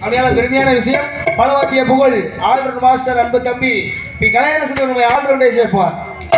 அப்படியான பெருமையான விஷயம் பலவாத்திய புகழ் ஆல்ரவுண்ட் மாஸ்டர் அன்பு தம்பி பி கலையரசன் உண்மை ஆல்ரவுண்டை சேர்ப்பார்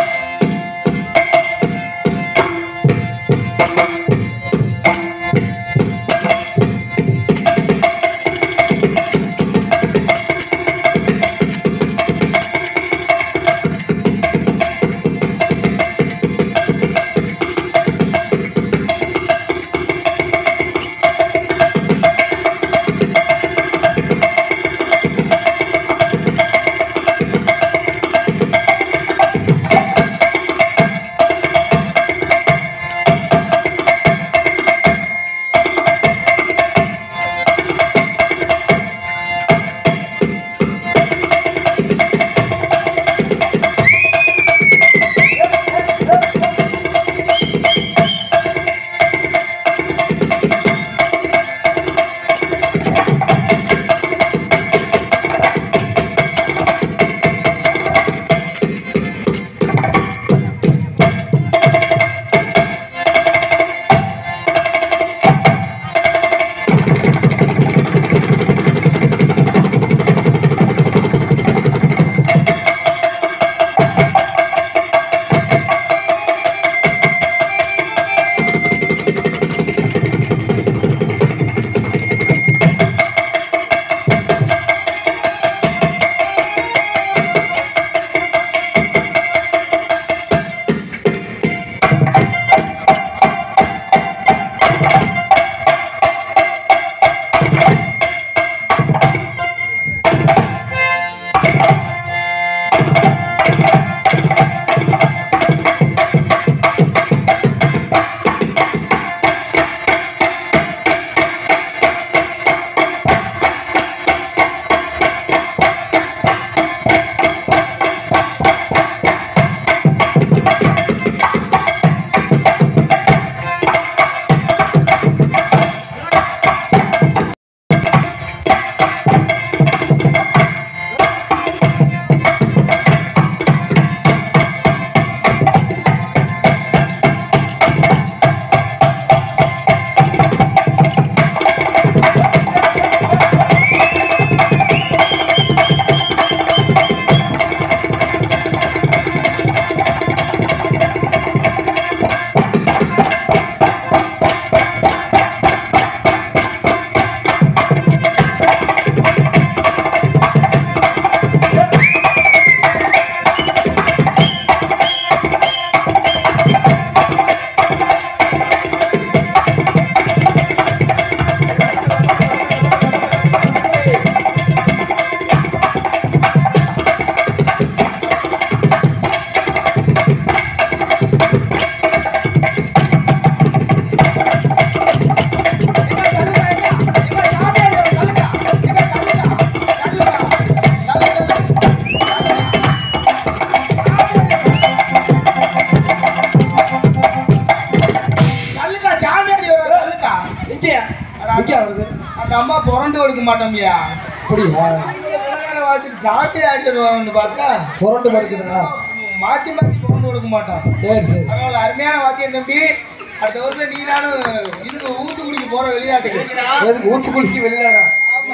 கல்லுக்கா சாமியார் இவரா கல்லுக்கா எங்கேயா எங்கேயா வருது அந்த அம்மா புரண்டு கொடுக்க மாட்டோம்யா அப்படியா பார்த்துட்டு சாப்பிட்டு ஆடிட்டு வரோம்னு பார்த்தா புரண்டு படுக்குதா மாற்றி மாற்றி புரண்டு கொடுக்க மாட்டோம் சரி சரி அதனால அருமையான வாத்தியம் தம்பி அடுத்த வருஷம் நீ நானும் இன்னும் ஊத்துக்குடிக்கு போற வெளிநாட்டுக்கு எதுக்கு ஊத்துக்குளிக்கு வெளியிலடா ஆமா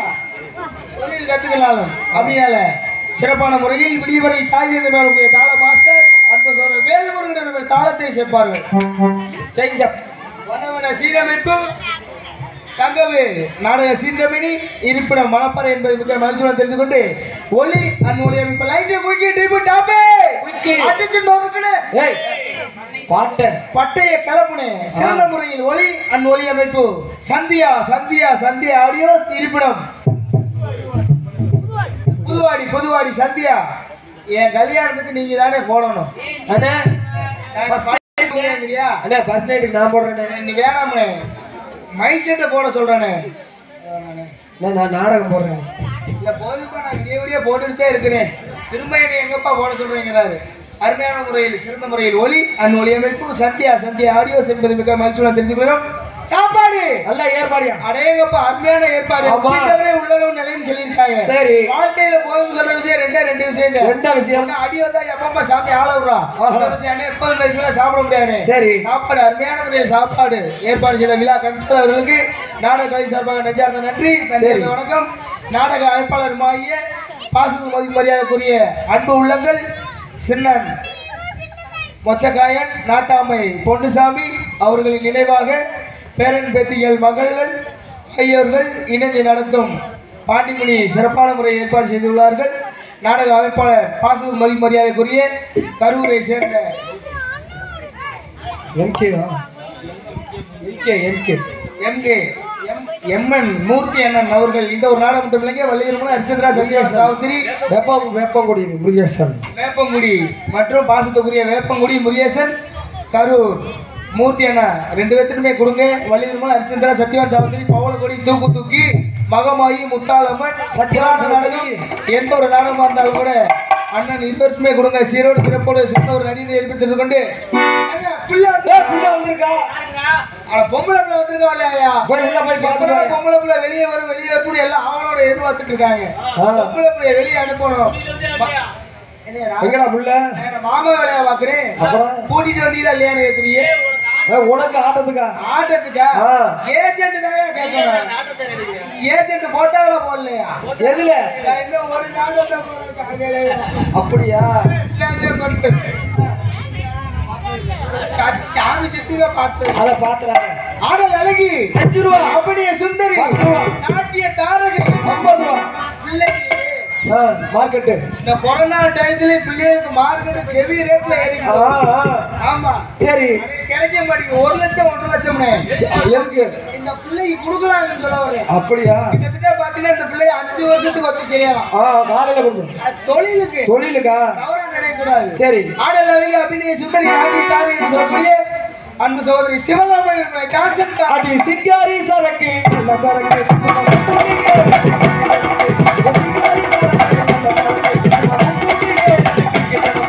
தொழில் கத்துக்கலாலும் அப்படினால சிறப்பான முறையில் விடியவரை தாய் மேலுடைய தாள மாஸ்டர் அன்பு சொல்ற வேல்முருகன் நம்ம தாளத்தை சேர்ப்பார்கள் சேஞ்ச் அப் வனவன சீரமைப்பும் தங்கவு நாடக சீர்கமினி இருப்பிடம் மணப்பறை என்பது மிக மகிழ்ச்சியுடன் தெரிந்து கொண்டு ஒலி அந்நூலிய அமைப்பு லைட்டு குயிக்கி டிப்பு டாப்பே குயிக்கி. அடிச்சு நோக்குனே ஏய் பாட்டை பட்டைய கலப்புனே சிறந்த முறையில் ஒலி அண்ட் ஒலி அமைப்பு சந்தியா சந்தியா சந்தியா ஆடியோஸ் இருப்பிடம் புதுவாடி புதுவாடி சந்தியா என் கல்யாணத்துக்கு நீங்க தானே போடணும் அண்ணா நான் first கேக்குறியா? அண்ணா ஃபர்ஸ்ட் நைட்டுக்கு நான் போடுறேண்ணே நீ வேணாம்னே மைக் செட்டை போட சொல்றேனே அண்ணா, நான் நாடகம் போடுறேன் இல்ல போதுப்பா நான் இதே வழியா போட்டுக்கிட்டே இருக்கிறேன் திரும்ப என்னை எங்கப்பா போட சொல்றீங்கிறாரு அருமையான முறையில் சிறந்த முறையில் ஒலி அண்ட் ஒலி அமைப்பு சத்யா சத்யா ஆடியோஸ் என்பது மிக மகிழ்ச்சியுடன் தெரிந்து கொள்கிறோம் சாப்பாடு நல்லா ஏற்பாடியா அடேங்கப்பா அருமையான ஏற்பாடு ஆமா. வீட்டவரே உள்ளளவு நிலைன்னு சொல்லியிருக்காங்க சரி. வாழ்க்கையில போகும் சொல்ற விஷயம் ரெண்டே ரெண்டு விஷயம் தான் என்ன விஷயம் ஒண்ணு அடி வந்தா எப்பப்பா சாமி ஆள விடுறா ஆஹா. இன்னொரு விஷயம் அண்ணே, எப்ப இதுக்கு மேல சாப்பிட முடியாது சரி. சாப்பாடு அருமையான முறையில் சாப்பாடு ஏற்பாடு செய்த விழா கமிட்டி அவர்களுக்கு நாடக கலை சார்பாக நெஞ்சார்ந்த நன்றி நன்றி சரி. வணக்கம் நாடக அமைப்பாளருமாகிய பாசத்து மதிப்பு மரியாதைக்குரிய அன்பு உள்ளங்கள் சின்னன் மொச்சக்காயன் நாட்டாமை பொன்னுசாமி அவர்களின் நினைவாக பேரன் பேத்திகள் மகள்கள் ஆகியோர்கள் இணைந்து நடத்தும் பாண்டிமணி சிறப்பான முறையில் ஏற்பாடு செய்துள்ளார்கள் நாடக அமைப்பாளர் பாசத்து மதிப்பு மரியாதைக்குரிய கரூரை சேர்ந்த எம்கேவா MK MK MK MN Murthy அண்ணன் அவர்கள் இந்த ஒரு நாடகம் மட்டும் இல்லைங்க வள்ளியர்மன் அரிச்சந்திரா சந்தியா சாவித்திரி வேப்பம் வேப்பங்குடி முருகேசன் வேப்பங்குடி மற்றும் பாசத்துக்குரிய வேப்பங்குடி முருகேசன் கரூர் மூர்த்தி அண்ணா ரெண்டு பேர்த்துக்குமே கொடுங்க வள்ளியர்மன் அரிச்சந்திரா சத்யவான் சாவித்திரி பவளக்கொடி தூக்கு தூக்கி மகமாயி முத்தாளம்மன் சத்யவான் நாடகம் எந்த ஒரு நாடகமாக இருந்தாலும் கூட அண்ணன் இருவருக்குமே கொடுங்க சீரோடு சிறப்போடு சிறந்த ஒரு நடிகை ஏற்படுத்திக் கொண்டு ஐயா, பிள்ளை வந்து- ஏய், புள்ள வந்திருக்கா அட, பொம்பளை பிள்ளை வந்திருக்கா இல்லையா போய் உள்ள போய் பார்த்துட்டு எப்படா வா. பொம்பளை பிள்ளை வெளியே வரும் வெளியே வரும் எல்லாம் அவளோட எதிர்பார்த்துட்டு இருக்காங்க ஆ. பொம்பளை பிள்ளைய வெளியே அனுப்பணும் ம- என்னையா, நான் எங்கடா புள்ள நான் மாமா வேலையா பாக்குறேன் அப்புறம்? கூட்டிட்டு வந்தீங்களா இல்லையான்னு கேக்குறீங்க ஏய், உனக்கு ஆட்டத்துக்கா ஆட்டத்துக்கா ஆ. ஏஜென்ட் தான் கேட்கணும் ஏஜென்ட் போட்டாவில போடலையா எதுல நான் இந்த ஒரு நாடகத்தை போடுறேன். அப்படியா இல்லாதே கொண்டு. சா- சாமி சித்திவே பார்த்து அத பாத்துறாங்க ஆடல் அழகி அஞ்சு ரூபா அப்படியே சுந்தரி பத்து ரூபா. நாட்டிய தாரகை ஐம்பது ரூபா பிள்ளைக்கு ஆ மார்க்கெட்டு இந்த கொரோனா டயத்துல பிள்ளைகளுக்கு மார்க்கெட் ஹெவி ரேட்ல ஏறி ஆ ஆ ஆமா சரி அது கிடைக்க மாட்டேங்குது ஒரு லட்சம் ஒன்றரை லட்சம்னே எதுக்கு இந்த பிள்ளைக்கு கொடுக்கலாம்னு சொல்ல வரேன் அப்படியா கிட்டத்தட்ட பாத்தீங்கன்னா இந்த பிள்ளைய அஞ்சு வருஷத்துக்கு வச்சு செய்யலாம் ஆ காலையில கொடுங்க அது தொழிலுக்கு தொழிலுக்கா தவறா நினைக்கக்கூடாது சரி ஆடல் அழகி அபிநய சுந்தரி நாட்டிய தாரகைன்னு சொல்லக்கூடிய அன்பு சகோதரி சிவகாம கான்செப்ட் அடி சிங்காரி சரக்கு நல்ல சரக்கு சும்மா குடிங்க. சிங்காரி சரக்கு நல்ல சரக்கு சும்மா குடிங்க.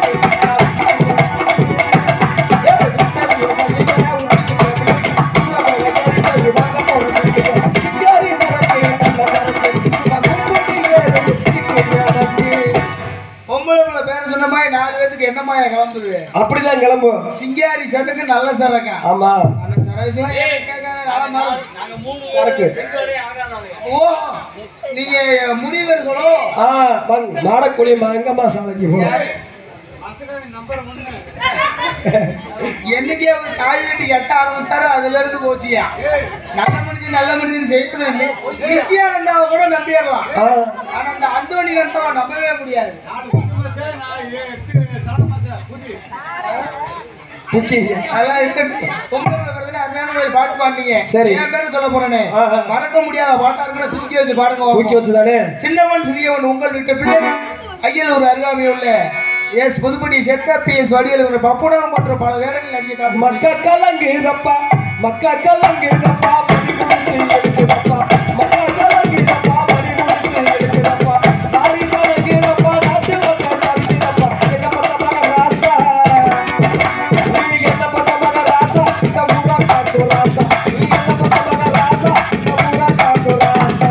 சிங்காரி சரக்கு நல்ல சரக்கு சும்மா குடிங்க. பொம்பளை பிள்ளை பேர் சொன்ன மாதிரி நாலு பேத்துக்கு என்னமாயா கிளம்புது அப்படிதான் கிளம்பும் சிங்காரி சரக்கு நல்ல சரக்கா ஆமா அந்த சரக்குலாம் கேட்காத நாளா மாறும். சரக்கு ஓ நீங்க முனிவர்களோ ஆ வாங்க நாடக்கூடிய எங்கம்மா சாலைக்கு போறோம் என்னைக்கே அவர் காய் வெட்டி கட்ட ஆரம்பிச்சாரோ அதுல இருந்து போச்சியா நல்ல மனுஷன் நல்ல மனுஷன் செய்யறது இல்லை நித்யானந்தாவை கூட நம்பிடலாம் ஆ ஆனா அந்த அந்தோணி நந்தாவை நம்பவே முடியாது புக்கிங் அதெல்லாம் இருக்கட்டும் பொம்பளை பிள்ளை பிறகுனா அருமையான ஒரு பாட்டு பாடுனீங்க சரி. என் பேரும் சொல்ல போறேனே ஆ, ஆ. மறக்க முடியாத பாட்டா இருக்குன்னா தூக்கி வச்சு பாடுங்க தூக்கி பார்ப்போம். வச்சுதானே சின்னவன் சிறியவன் உங்கள் வீட்டு பிள்ளை அய்யலூர் அருகாமையில் உள்ள எஸ் புதுப்பட்டி செத்த பி எஸ் வடிவேலு பப்புடம் மற்றும் பல வேலைகள் நடிக்க காப்பி மக்க கலங்குதப்பா மக்க கலங்குதப்பா படி முடிச்சு எடுக்குதப்பா மக்க கலங்குதப்பா படி முடிச்சு எடுக்குதப்பா நாளை கலங்குதப்பா நாட்டு மக்கள் கலங்குதப்பா என்ன பத்த மக ராசா நீ என்ன பத்த மக ராசா இந்த ஊரா காட்டு ராசா நீ என்ன பத்த மக ராசா இந்த ஊரா காட்டு ராசா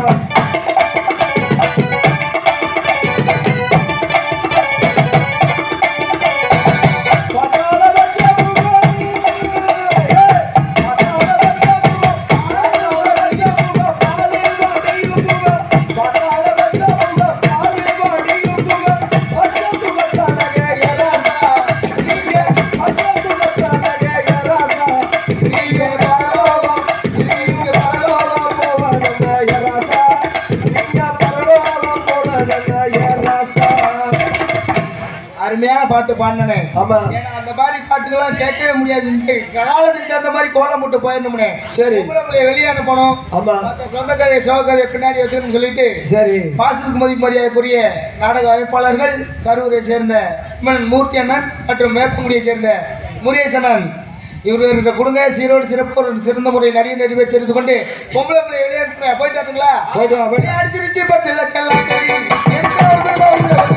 பட்டாள வச்ச முகம் பட்டாள வச்ச முகம் பட்டாள வச்ச முகம் பாலே வாடியும் முகம் பட்டாள வச்ச முகம் பாலே வாடியும் முகம் பச்ச முகத்தழகே யராசா நீங்க பச்ச முகத்தழகே யராசா நீங்க பரலோகம் நீங்க பரலோகம் போவதென்ன யராசா நீங்க பரலோகம் போவதென்ன யராசா அருமையான பாட்டு பாடினே ஆமா ஏன்னா அந்த மாதிரி பாட்டுகள்லாம் கேட்கவே முடியாது இந்த காலத்துக்கு தகுந்த மாதிரி கோலம் போட்டு போயிடணும்னே சரி பொம்பளை பிள்ளைய வெளியே அனுப்பணும் ஆமா மத்த சொந்த கதையை சோக கதையை பின்னாடி வச்சுக்கணும்னு சொல்லிட்டு சரி பாசத்துக்கு மதிப்பு மரியாதைக்குரிய நாடக அமைப்பாளர்கள் கரூரை சேர்ந்த இம்மன் மூர்த்தி அண்ணன் மற்றும் மேப்பங்குடியை சேர்ந்த முருகேசனன் இவர்களுக்கு கொடுங்க சீரோடு சிறப்பு ஒரு சிறந்த முறை நடிகர் நடிப்பை தெரிந்து கொண்டு பொம்பளை பிள்ளை வெளியே போயிட்டு வரட்டுங்களா போயிட்டு வா போயிட்டு வா. அடிச்சிருச்சு பத்து லட்சம் லாட்டரி எந்த அவசரமா உள்ள வச்சு